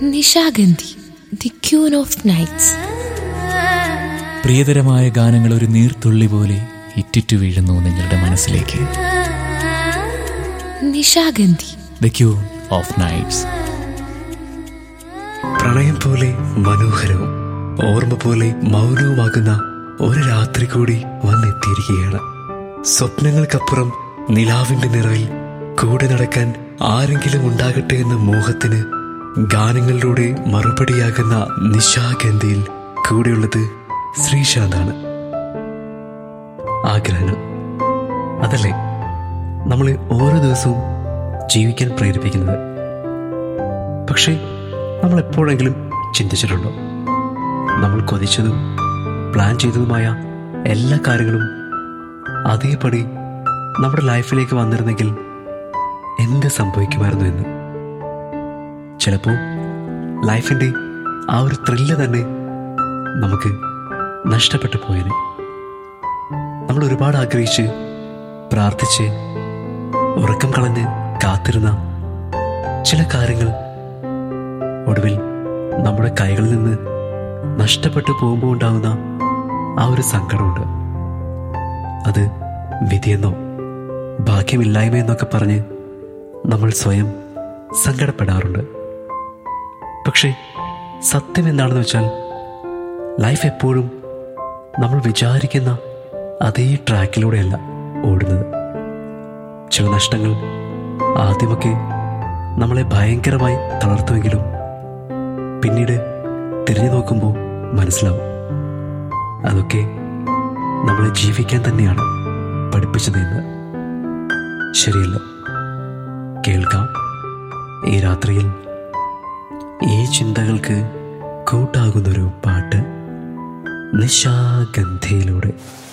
Nishagandhi the queen of nights പ്രിയതരമായ ഗാനങ്ങൾ ഒരു നീർത്തുള്ളി പോലെ ഇറ്റിറ്റു വീഴുന്നു നിങ്ങളുടെ മനസ്സിലേക്ക് Nishagandhi the queen of nights പ്രണയം പോലെ മനോഹരവും ഓർമ്മ പോലെ മൗനവുമാകുന്ന ഒരു രാത്രി കൂടി വന്നെത്തിയിരിക്കുകയാണ് സ്വപ്നങ്ങൾക്കപ്പുറം നിലാവിന്റെ നിറവിൽ കൂടെ നടക്കാൻ ആരെങ്കിലും ഉണ്ടാകട്ടെ എന്ന മോഹത്തിന് ഗാനങ്ങളിലൂടെ മറുപടിയാകുന്ന നിശാഗന്ധിയിൽ കൂടെയുള്ളത് ശ്രീശാന്താണ് ആഗ്രഹങ്ങൾ അതല്ലേ നമ്മളെ ഓരോ ദിവസവും ജീവിക്കാൻ പ്രേരിപ്പിക്കുന്നത് പക്ഷേ നമ്മൾ എപ്പോഴെങ്കിലും ചിന്തിച്ചിട്ടുണ്ടോ നമ്മൾ കൊതിച്ചതും പ്ലാൻ ചെയ്തതുമായ എല്ലാ കാര്യങ്ങളും അതേപടി നമ്മുടെ ലൈഫിലേക്ക് വന്നിരുന്നെങ്കിൽ എന്ത് സംഭവിക്കുമായിരുന്നു എന്ന് ചിലപ്പോൾ ലൈഫിൻ്റെ ആ ഒരു ത്രില്ല് തന്നെ നമുക്ക് നഷ്ടപ്പെട്ടു പോയനെ നമ്മൾ ഒരുപാട് ആഗ്രഹിച്ച് പ്രാർത്ഥിച്ച് ഉറക്കം കളഞ്ഞ് കാത്തിരുന്ന ചില കാര്യങ്ങൾ ഒടുവിൽ നമ്മുടെ കൈകളിൽ നിന്ന് നഷ്ടപ്പെട്ടു പോകുമ്പോൾ ഉണ്ടാകുന്ന ആ ഒരു സങ്കടമുണ്ട് അത് വിധിയെന്നോ ഭാഗ്യമില്ലായ്മയെന്നൊക്കെ പറഞ്ഞ് നമ്മൾ സ്വയം സങ്കടപ്പെടാറുണ്ട് പക്ഷേ സത്യം എന്താണെന്ന് വെച്ചാൽ ലൈഫ് എപ്പോഴും നമ്മൾ വിചാരിക്കുന്ന അതേ ട്രാക്കിലൂടെയല്ല ഓടുന്നത് ചില നഷ്ടങ്ങൾ ആദ്യമൊക്കെ നമ്മളെ ഭയങ്കരമായി തളർത്തുമെങ്കിലും പിന്നീട് തിരിഞ്ഞു നോക്കുമ്പോൾ മനസ്സിലാവും അതൊക്കെ നമ്മളെ ജീവിക്കാൻ തന്നെയാണ് പഠിപ്പിച്ചത് എന്ന് ശരിയല്ല കേൾക്കാം ഈ രാത്രിയിൽ ഈ ചിന്തകൾക്ക് കൂട്ടാകുന്നൊരു പാട്ട് നിശാഗന്ധിയിലൂടെ